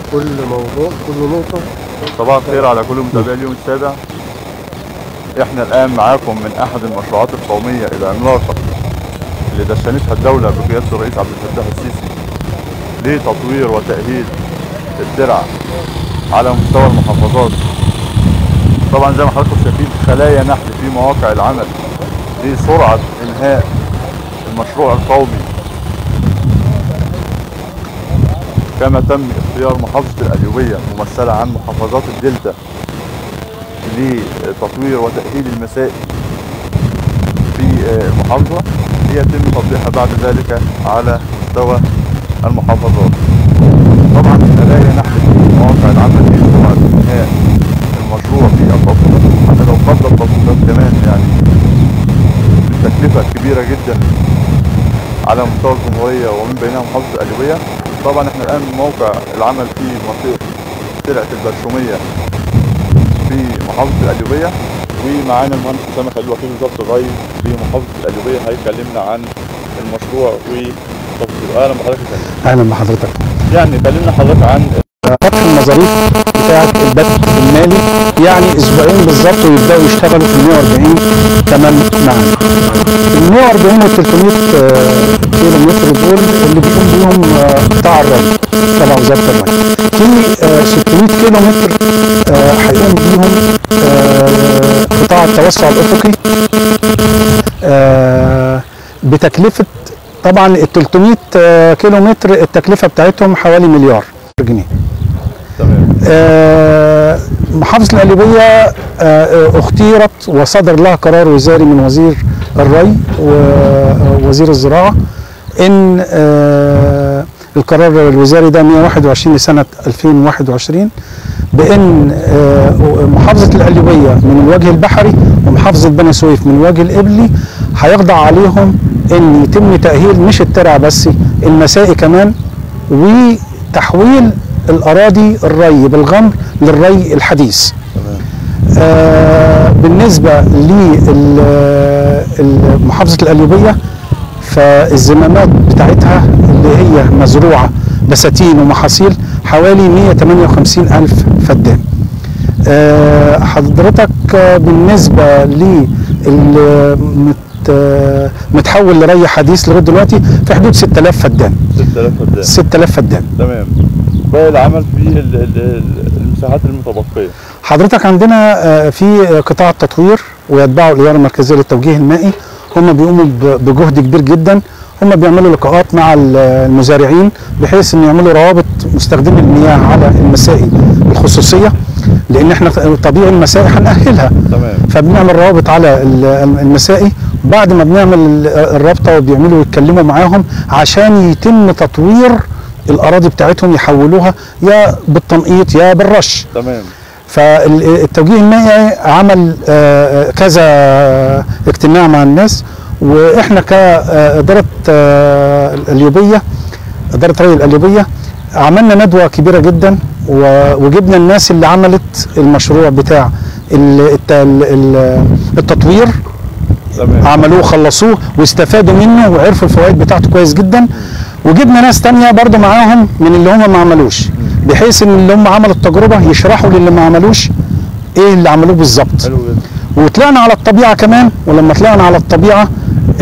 كل موضوع كل نقطة صباح الخير على كل متابعي اليوم السابع احنا الان معاكم من احد المشروعات القومية العملاقة اللي دشنتها الدولة بقيادة الرئيس عبد الفتاح السيسي لتطوير وتأهيل الترع على مستوى المحافظات طبعا زي ما حضراتكم شايفين خلايا نحل في مواقع العمل لسرعة انهاء المشروع القومي كما تم اختيار محافظة القليوبية ممثلة عن محافظات الدلتا لتطوير وتأهيل المسائي في المحافظة ليتم تطبيقها بعد ذلك على مستوى المحافظات طبعا خلايا نحل في مواقع العمل لسرعة انهاء المشروع في التطبيقات حتى لو قبل التطبيقات كمان يعني بتكلفة كبيرة جدا على مستوى الجمهورية ومن بينها محافظة القليوبية طبعا احنا الان موقع العمل في منطقة ترعة البرشومية في محافظة القليوبية ومعانا المهندس اسامة خليل وكيل وزارة الري بمحافظة القليوبية هيكلمنا عن المشروع وتفاصيله اهلا بحضرتك يا فندم. اهلا بحضرتك يعني كلمنا حضرتك عن فتح المظاريف بتاعه البدء المالي يعني اسبوعين بالظبط ويبداوا يشتغلوا في ال 140 كمان معانا. ال 140 وال 300 آه، كيلو متر دول اللي بيقوم بيهم آه، قطاع الري تبع وزاره الري. في آه، 600 كيلو متر آه، هيقوم بيهم آه، قطاع التوسع الافقي آه، بتكلفه طبعا ال 300 آه، كيلو متر التكلفه بتاعتهم حوالي مليار جنيه. تمام آه، محافظة القليوبية آه، آه، اختيرت وصدر لها قرار وزاري من وزير الري ووزير الزراعة ان آه، القرار الوزاري ده 121 لسنة 2021 بان آه، محافظة القليوبية من الوجه البحري ومحافظة بني سويف من الوجه القبلي هيخضع عليهم ان يتم تأهيل مش الترع بس المسائي كمان وتحويل الاراضي الري بالغمر للري الحديث آه بالنسبه لمحافظه القليوبيه فالزمامات بتاعتها اللي هي مزروعه بساتين ومحاصيل حوالي 158 الف فدان آه حضرتك آه، بالنسبه لل مت- متحول لري حديث لغايه دلوقتي في حدود 6000 فدان 6000 فدان 6000 فدان تمام باقي العمل في ال- ال- ال- المساحات المتبقية حضرتك عندنا آه، في قطاع التطوير ويتبعوا الاداره المركزيه للتوجيه المائي هم بيقوموا ب- بجهد كبير جدا هم بيعملوا لقاءات مع ال- المزارعين بحيث ان يعملوا روابط مستخدمي المياه على المسائي الخصوصيه لان احنا طبيعي المسائي هنأهلها تمام فبنعمل روابط على ال- المسائي بعد ما بنعمل ال- الرابطه وبيعملوا يتكلموا معاهم عشان يتم تطوير الاراضي بتاعتهم يحولوها يا بالتنقيط يا بالرش تمام فالتوجيه المائي عمل آه، كذا اجتماع مع الناس واحنا كاداره آه، القليوبيه اداره ري القليوبيه عملنا ندوه كبيره جدا و- وجبنا الناس اللي عملت المشروع بتاع ال- الت- ال- ال- التطوير تمام عملوه خلصوه واستفادوا منه وعرفوا الفوائد بتاعته كويس جدا وجبنا ناس تانية برضو معاهم من اللي هم ما عملوش بحيث ان اللي هم عملوا التجربة يشرحوا للي ما عملوش ايه اللي عملوه بالظبط حلو جدا وطلعنا على الطبيعة كمان ولما طلعنا على الطبيعة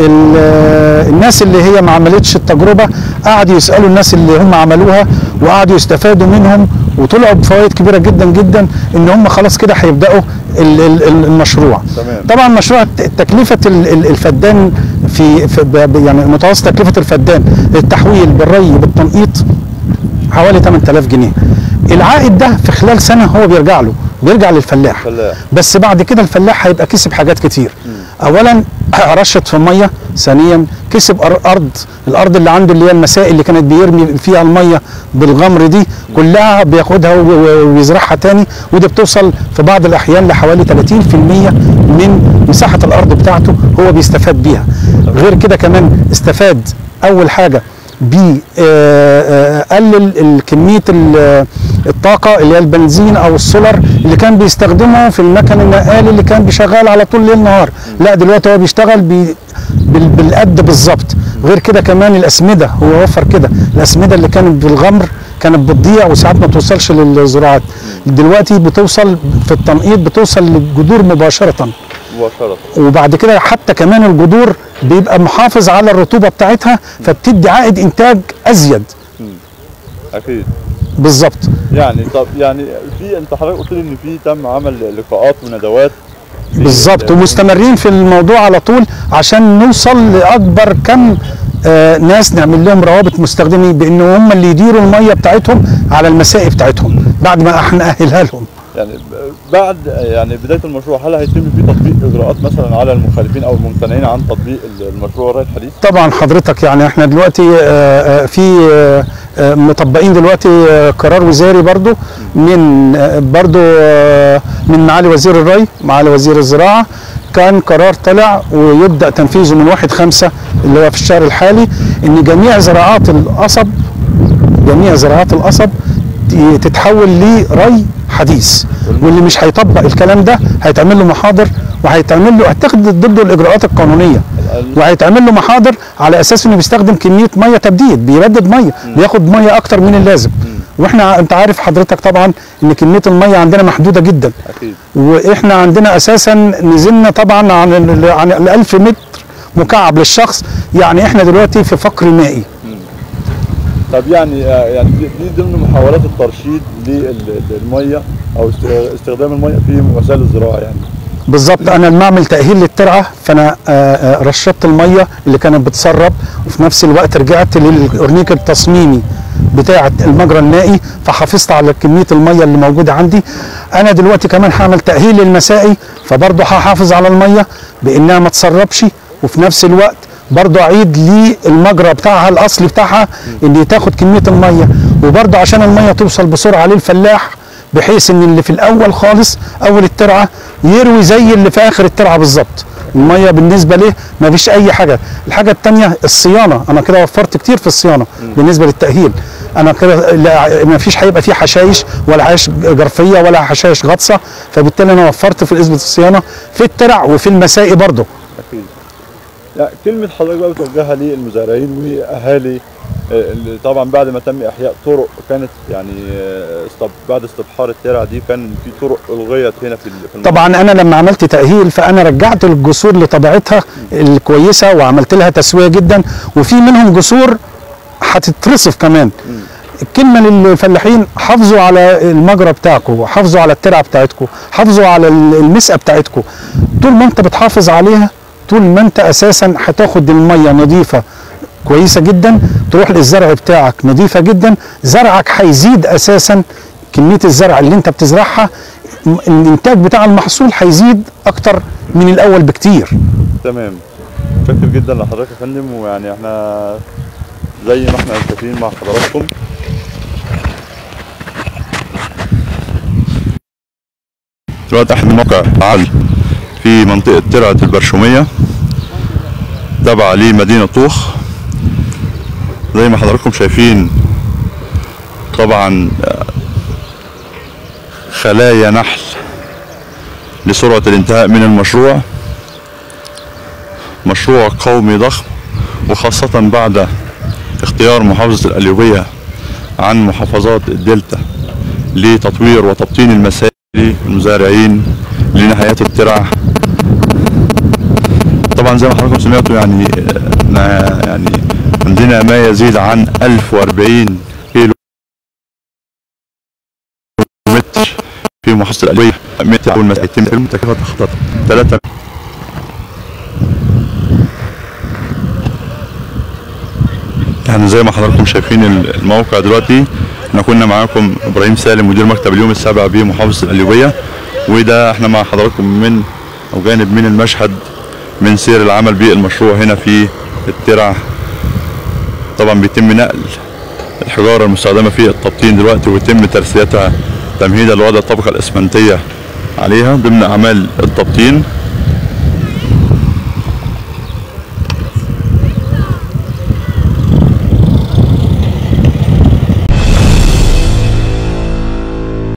ال- الناس اللي هي ما عملتش التجربة قعدوا يسألوا الناس اللي هم عملوها وقعدوا يستفادوا منهم وطلعوا بفوائد كبيرة جدا جدا ان هم خلاص كده هيبدأوا ال- ال- ال- المشروع تمام. طبعا مشروع الت- تكلفة ال- ال- الفدان في, في ب- ب- يعني متوسط تكلفة الفدان للتحويل بالري بالتنقيط حوالي 8000 جنيه العائد ده في خلال سنة هو بيرجع له بيرجع للفلاح فلاح. بس بعد كده الفلاح هيبقى كسب حاجات كتير اولا رشت في الميه ثانيا كسب أر- ارض الارض اللي عنده اللي هي المسائل اللي كانت بيرمي فيها الميه بالغمر دي كلها بياخدها و- و- ويزرعها تاني ودي بتوصل في بعض الاحيان لحوالي 30% من مساحه الارض بتاعته هو بيستفاد بيها غير كده كمان استفاد اول حاجه بيقلل كميه ال- الطاقه اللي هي البنزين او السولار اللي كان بيستخدمه في المكن النقال اللي كان بيشغل على طول ليل نهار لا دلوقتي هو بيشتغل بي بال- بالقد بالظبط غير كده كمان الاسمده هو وفر كده الاسمده اللي كانت بالغمر كانت بتضيع وساعات ما توصلش للزراعات دلوقتي بتوصل في التنقيط بتوصل للجذور مباشره مباشره وبعد كده حتى كمان الجذور بيبقى محافظ على الرطوبه بتاعتها فبتدي عائد انتاج ازيد اكيد بالظبط يعني طب يعني في انت حضرتك قلت لي ان في تم عمل لقاءات وندوات في بالظبط ال- ومستمرين في الموضوع على طول عشان نوصل لاكبر كم آه ناس نعمل لهم روابط مستخدمين بان هم اللي يديروا الميه بتاعتهم على المسائي بتاعتهم بعد ما احنا نأهلها لهم يعني ب- بعد يعني بدايه المشروع هل هيتم في تطبيق اجراءات مثلا على المخالفين او الممتنعين عن تطبيق ال- المشروع الري الحديث؟ طبعا حضرتك يعني احنا دلوقتي آه، آه، في آه، آه، مطبقين دلوقتي آه، قرار وزاري برضو من آه، برضو آه، من معالي وزير الري معالي وزير الزراعة كان قرار طلع ويبدأ تنفيذه من واحد خمسة اللي هو في الشهر الحالي ان جميع زراعات القصب جميع زراعات القصب ت- تتحول لري حديث واللي مش هيطبق الكلام ده هيتعمل له محاضر وهيتعمل له هتاخد ضده الاجراءات القانونيه وهيتعمل له محاضر على اساس انه بيستخدم كميه ميه تبديد بيبدد ميه بياخد ميه اكتر من اللازم واحنا انت عارف حضرتك طبعا ان كميه الميه عندنا محدوده جدا اكيد واحنا عندنا اساسا نزلنا طبعا عن ال- عن ال 1000 متر مكعب للشخص يعني احنا دلوقتي في فقر مائي طب يعني آه، يعني دي دي ضمن محاولات الترشيد للميه او است- استخدام الميه في وسائل الزراعه يعني بالظبط انا لما اعمل تاهيل للترعه فانا آه، آه، رشدت الميه اللي كانت بتسرب وفي نفس الوقت رجعت للاورنيك التصميمي بتاعه المجرى المائي فحافظت على كميه الميه اللي موجوده عندي انا دلوقتي كمان هعمل تاهيل للمسائي فبرضه هحافظ على الميه بانها ما تسربش وفي نفس الوقت برضه اعيد للمجرى بتاعها الاصلي بتاعها ان تاخد كميه الميه وبرضه عشان الميه توصل بسرعه للفلاح بحيث ان اللي في الاول خالص اول الترعه يروي زي اللي في اخر الترعه بالظبط الميه بالنسبه ليه ما فيش اي حاجه الحاجه الثانيه الصيانه انا كده وفرت كتير في الصيانه بالنسبه للتاهيل انا كده لا- ما فيش هيبقى فيه حشايش ولا حشائش جرفيه ولا حشائش غطسه فبالتالي انا وفرت في نسبه الصيانه في الترع وفي المسائي برضه اكيد لا كلمه حضرتك بقى بتوجهها للمزارعين واهالي آه، اللي طبعا بعد ما تم احياء طرق كانت يعني آه، استب بعد استبحار الترع دي كان في طرق الغيت هنا في ال- في المنطقة. طبعا انا لما عملت تاهيل فانا رجعت الجسور لطبيعتها الكويسه وعملت لها تسويه جدا وفي منهم جسور هتترصف كمان الكلمه للفلاحين حافظوا على المجرى بتاعكم حافظوا على الترعه بتاعتكم حافظوا على ال- المسقه بتاعتكم طول ما انت بتحافظ عليها طول ما انت اساسا هتاخد الميه نظيفه كويسه جدا تروح للزرع بتاعك نظيفه جدا زرعك هيزيد اساسا كميه الزرع اللي انت بتزرعها م- الانتاج بتاع المحصول هيزيد اكتر من الاول بكتير تمام شكر جدا لحضرتك يا فندم ويعني احنا زي ما احنا متفقين مع حضراتكم دلوقتي احنا موقع فعال في منطقة ترعة البرشومية تابعة لمدينة طوخ زي ما حضراتكم شايفين طبعا آه، خلايا نحل لسرعة الانتهاء من المشروع مشروع قومي ضخم وخاصة بعد اختيار محافظة القليوبية عن محافظات الدلتا لتطوير وتبطين المسائل للمزارعين لنهايات الترع طبعا زي ما حضراتكم سمعتوا يعني آه، نا- يعني عندنا ما يزيد عن 1040 كيلو متر في محافظة القليوبية متر أول ما يتم المتكافة تخطط 3 يعني زي ما حضراتكم شايفين الموقع دلوقتي احنا كنا معاكم ابراهيم سالم مدير مكتب اليوم السابع بمحافظه القليوبيه وده احنا مع حضراتكم من او جانب من المشهد من سير العمل بالمشروع هنا في الترع طبعا بيتم نقل الحجاره المستخدمه في التبطين دلوقتي ويتم ترسيتها تمهيدا لوضع الطبقه الاسمنتيه عليها ضمن اعمال التبطين